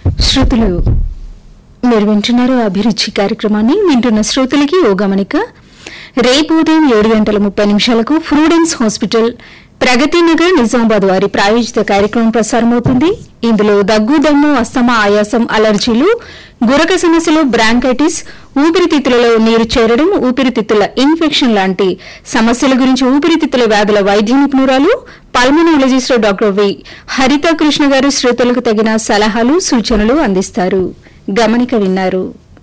శ్రోతలు మీరు వింటున్నారు అభిరుచి కార్యక్రమాన్ని వింటున్న శ్రోతలకి ఓ గమనిక రేపు ఉదయం ఏడు గంటల ముప్పై నిమిషాలకు ఫ్రూడెన్స్ హాస్పిటల్ ప్రగతి నగర్ నిజామాబాద్ వారి ప్రాయోజిత కార్యక్రమం ప్రసారమవుతుంది ఇందులో దగ్గు దమ్ము అస్తమా ఆయాసం అలర్జీలు గురక సమస్యలు బ్రాంకైటిస్ ఊపిరితిత్తులలో నీరు చేరడం ఊపిరితిత్తుల ఇన్ఫెక్షన్ లాంటి సమస్యల గురించి ఊపిరితిత్తుల వ్యాధుల వైద్య నిపుణురాలు పల్మనాలజిస్ట్ డాక్టర్ వి హరిత కృష్ణ గారు శ్రోతలకు తగిన సలహాలు సూచనలు అందిస్తారు గమనిక విన్నారు